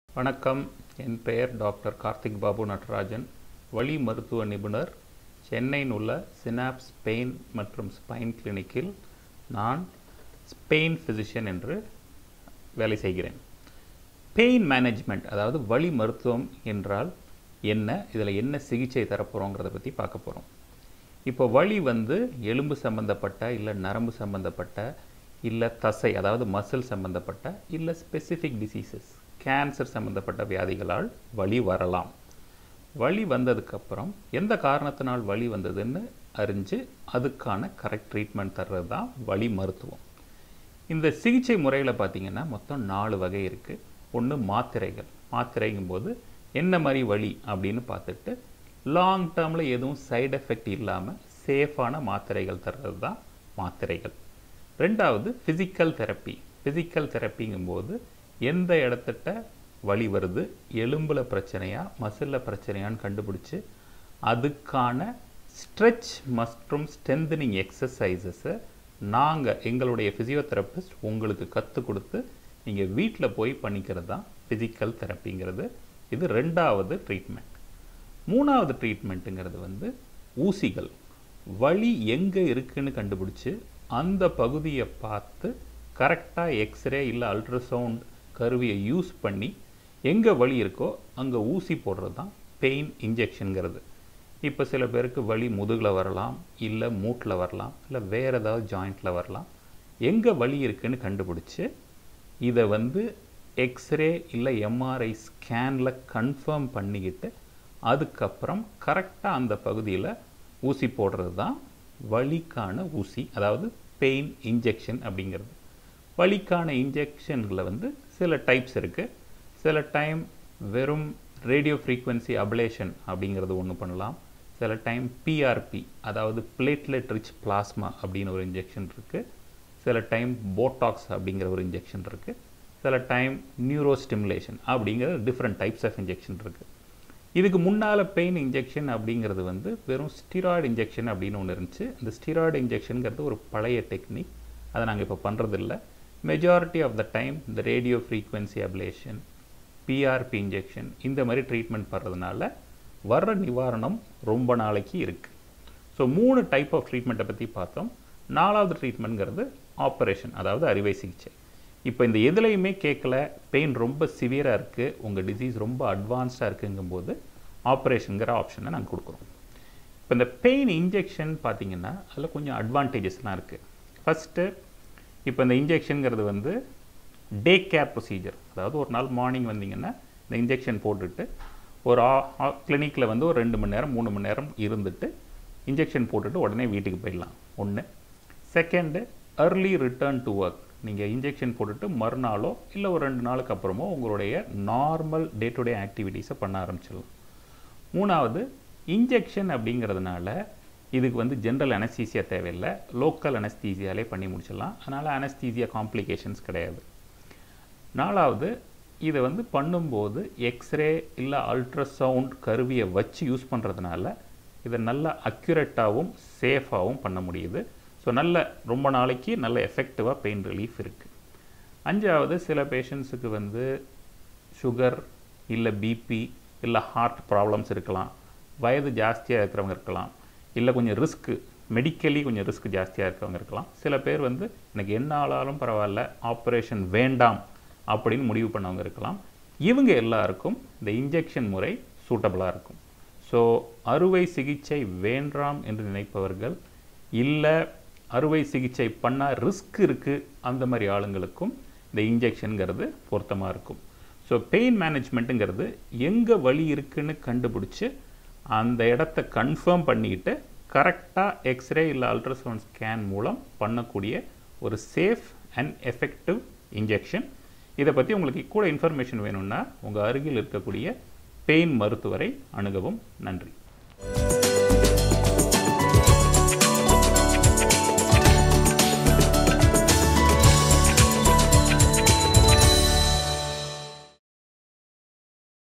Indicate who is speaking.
Speaker 1: வணக்கம் என் பெயர் டாக்டர் கார்த்திக் பாபு நடராஜன் வலி மருத்துவ நிபுணர் சென்னையில் உள்ள சினாப்ஸ் பெயின் மற்றும் ஸ்பைன் கிளினிக்கில் நான் ஸ்பெயின் ஃபிசிஷியன் என்று வேலை செய்கிறேன் பெயின் மேனேஜ்மெண்ட் அதாவது வலி மருத்துவம் என்றால் என்ன இதில் என்ன சிகிச்சை தரப்போகிறோங்கிறத பற்றி பார்க்க போகிறோம் இப்போ வலி வந்து எலும்பு சம்பந்தப்பட்ட இல்லை நரம்பு சம்பந்தப்பட்ட இல்லை தசை அதாவது மசில் சம்பந்தப்பட்ட இல்லை ஸ்பெசிஃபிக் டிசீசஸ் கேன்சர் சம்பந்தப்பட்ட வியாதிகளால் வலி வரலாம் வலி வந்ததுக்கப்புறம் எந்த காரணத்தினால் வலி வந்ததுன்னு அறிஞ்சு அதுக்கான கரெக்ட் ட்ரீட்மெண்ட் தர்றது தான் வலி மருத்துவம் இந்த சிகிச்சை முறையில் பார்த்தீங்கன்னா மொத்தம் நாலு வகை இருக்குது ஒன்று மாத்திரைகள் மாத்திரைங்கும்போது என்ன மாதிரி வலி அப்படின்னு பார்த்துட்டு லாங் டேர்மில் எதுவும் சைடு எஃபெக்ட் இல்லாமல் சேஃபான மாத்திரைகள் தர்றது தான் மாத்திரைகள் ரெண்டாவது ஃபிசிக்கல் தெரப்பி ஃபிசிக்கல் தெரப்பிங்கும்போது எந்த இடத்துட்ட வலி வருது எலும்பில் பிரச்சனையா மசிலில் பிரச்சனையான்னு கண்டுபிடிச்சி அதுக்கான ஸ்ட்ரெச் மற்றும் ஸ்ட்ரென்தனிங் எக்ஸசைசஸை நாங்கள் எங்களுடைய ஃபிசியோதெரபிஸ்ட் உங்களுக்கு கற்றுக் கொடுத்து நீங்கள் வீட்டில் போய் பண்ணிக்கிறது தான் ஃபிசிக்கல் தெரப்பிங்கிறது இது ரெண்டாவது ட்ரீட்மெண்ட் மூணாவது ட்ரீட்மெண்ட்டுங்கிறது வந்து ஊசிகள் வலி எங்கே இருக்குன்னு கண்டுபிடிச்சி அந்த பகுதியை பார்த்து கரெக்டாக எக்ஸ்ரே இல்லை அல்ட்ராசவுண்ட் கருவியை யூஸ் பண்ணி எங்கே வலி இருக்கோ அங்கே ஊசி போடுறது தான் பெயின் இன்ஜெக்ஷனுங்கிறது இப்போ சில பேருக்கு வலி முதுகில் வரலாம் இல்லை மூட்டில் வரலாம் இல்லை வேறு ஏதாவது ஜாயிண்ட்டில் வரலாம் எங்கே வலி இருக்குன்னு கண்டுபிடிச்சி இதை வந்து எக்ஸ்ரே இல்லை எம்ஆர்ஐ ஸ்கேனில் கன்ஃபார்ம் பண்ணிக்கிட்டு அதுக்கப்புறம் கரெக்டாக அந்த பகுதியில் ஊசி போடுறது தான் வலிக்கான ஊசி அதாவது பெயின் இன்ஜெக்ஷன் அப்படிங்கிறது வலிக்கான இன்ஜெக்ஷன்களில் வந்து சில டைப்ஸ் இருக்குது சில டைம் வெறும் ரேடியோ ஃப்ரீக்வன்சி அப்ளேஷன் அப்படிங்கிறது ஒன்று பண்ணலாம் சில டைம் பிஆர்பி அதாவது பிளேட்லெட் ரிச் பிளாஸ்மா அப்படின்னு ஒரு இன்ஜெக்ஷன் இருக்குது சில டைம் போட்டாக்ஸ் அப்படிங்கிற ஒரு இன்ஜெக்ஷன் இருக்குது சில டைம் நியூரோ ஸ்டிமுலேஷன் அப்படிங்கிற டிஃப்ரெண்ட் டைப்ஸ் ஆஃப் இன்ஜெக்ஷன் இருக்குது இதுக்கு முன்னால் பெயின் இன்ஜெக்ஷன் அப்படிங்கிறது வந்து வெறும் ஸ்டிராய்டு இன்ஜெக்ஷன் அப்படின்னு ஒன்று இருந்துச்சு இந்த ஸ்டிராய்டு இன்ஜெக்ஷனுங்கிறது ஒரு பழைய டெக்னிக் அதை நாங்கள் இப்போ பண்ணுறதில்ல மெஜாரிட்டி ஆஃப் த டைம் இந்த radio frequency ablation PRP injection இந்த மாதிரி ட்ரீட்மெண்ட் பண்ணுறதுனால வர்ற நிவாரணம் ரொம்ப நாளைக்கு இருக்குது ஸோ மூணு டைப் ஆஃப் ட்ரீட்மெண்ட்டை பற்றி பார்த்தோம் நாலாவது ட்ரீட்மெண்ட்ங்கிறது ஆப்ரேஷன் அதாவது அறுவை சிகிச்சை இப்போ இந்த எதுலையுமே கேட்கல பெயின் ரொம்ப சிவியராக இருக்குது உங்கள் டிசீஸ் ரொம்ப அட்வான்ஸ்டாக இருக்குங்கும்போது ஆப்ரேஷனுங்கிற ஆப்ஷனை நாங்கள் கொடுக்குறோம் இப்போ இந்த பெயின் இன்ஜெக்ஷன் பார்த்தீங்கன்னா அதில் கொஞ்சம் அட்வான்டேஜஸ்லாம் இருக்குது ஃபஸ்ட்டு இப்போ இந்த இன்ஜெக்ஷனுங்கிறது வந்து டே கேர் ப்ரொசீஜர் அதாவது ஒரு நாள் மார்னிங் வந்தீங்கன்னா இந்த இன்ஜெக்ஷன் போட்டுட்டு ஒரு கிளினிக்கில் வந்து ஒரு ரெண்டு மணி நேரம் மூணு மணி நேரம் இருந்துட்டு இன்ஜெக்ஷன் போட்டுட்டு உடனே வீட்டுக்கு போயிடலாம் ஒன்று second early return to work நீங்கள் இன்ஜெக்ஷன் போட்டுட்டு மறுநாளோ இல்லை ஒரு ரெண்டு நாளுக்கு அப்புறமோ உங்களுடைய நார்மல் டே டு டே ஆக்டிவிட்டீஸை பண்ண ஆரம்பிச்சிடலாம் மூணாவது இன்ஜெக்ஷன் அப்படிங்கிறதுனால இதுக்கு வந்து ஜென்ரல் அனஸ்தீசியா தேவையில்லை லோக்கல் அனஸ்தீசியாலே பண்ணி முடிச்சிடலாம் அதனால் அனஸ்தீசியா காம்ப்ளிகேஷன்ஸ் கிடையாது நாலாவது இதை வந்து பண்ணும்போது எக்ஸ்ரே இல்லை அல்ட்ராசவுண்ட் கருவியை வச்சு யூஸ் பண்ணுறதுனால இதை நல்ல அக்யூரேட்டாகவும் சேஃபாகவும் பண்ண முடியுது ஸோ நல்ல ரொம்ப நாளைக்கு நல்ல எஃபெக்டிவாக பெயின் ரிலீஃப் இருக்குது அஞ்சாவது சில பேஷண்ட்ஸுக்கு வந்து சுகர் இல்லை பிபி இல்லை ஹார்ட் ப்ராப்ளம்ஸ் இருக்கலாம் வயது ஜாஸ்தியாக இருக்கிறவங்க இருக்கலாம் இல்லை கொஞ்சம் ரிஸ்க்கு மெடிக்கலி கொஞ்சம் ரிஸ்க் ஜாஸ்தியாக இருக்கிறவங்க இருக்கலாம் சில பேர் வந்து எனக்கு என்ன ஆளாலும் பரவாயில்ல ஆப்ரேஷன் வேண்டாம் அப்படின்னு முடிவு பண்ணவங்க இருக்கலாம் இவங்க எல்லாருக்கும் இந்த இன்ஜெக்ஷன் முறை சூட்டபுளாக இருக்கும் ஸோ அறுவை சிகிச்சை வேண்டாம் என்று நினைப்பவர்கள் இல்லை அறுவை சிகிச்சை பண்ணால் ரிஸ்க் இருக்குது அந்த மாதிரி ஆளுங்களுக்கும் இந்த இன்ஜெக்ஷனுங்கிறது பொருத்தமாக இருக்கும் ஸோ பெயின் மேனேஜ்மெண்ட்டுங்கிறது எங்கே வலி இருக்குன்னு கண்டுபிடிச்சி அந்த இடத்த கன்ஃபார்ம் பண்ணிக்கிட்டு கரெக்டாக எக்ஸ்ரே இல்லை அல்ட்ராசவுண்ட் ஸ்கேன் மூலம் பண்ணக்கூடிய ஒரு சேஃப் அண்ட் எஃபெக்டிவ் இன்ஜெக்ஷன் இதை பற்றி உங்களுக்கு கூட இன்ஃபர்மேஷன் வேணும்னா உங்கள் அருகில் இருக்கக்கூடிய பெயின் மருத்துவரை அணுகவும் நன்றி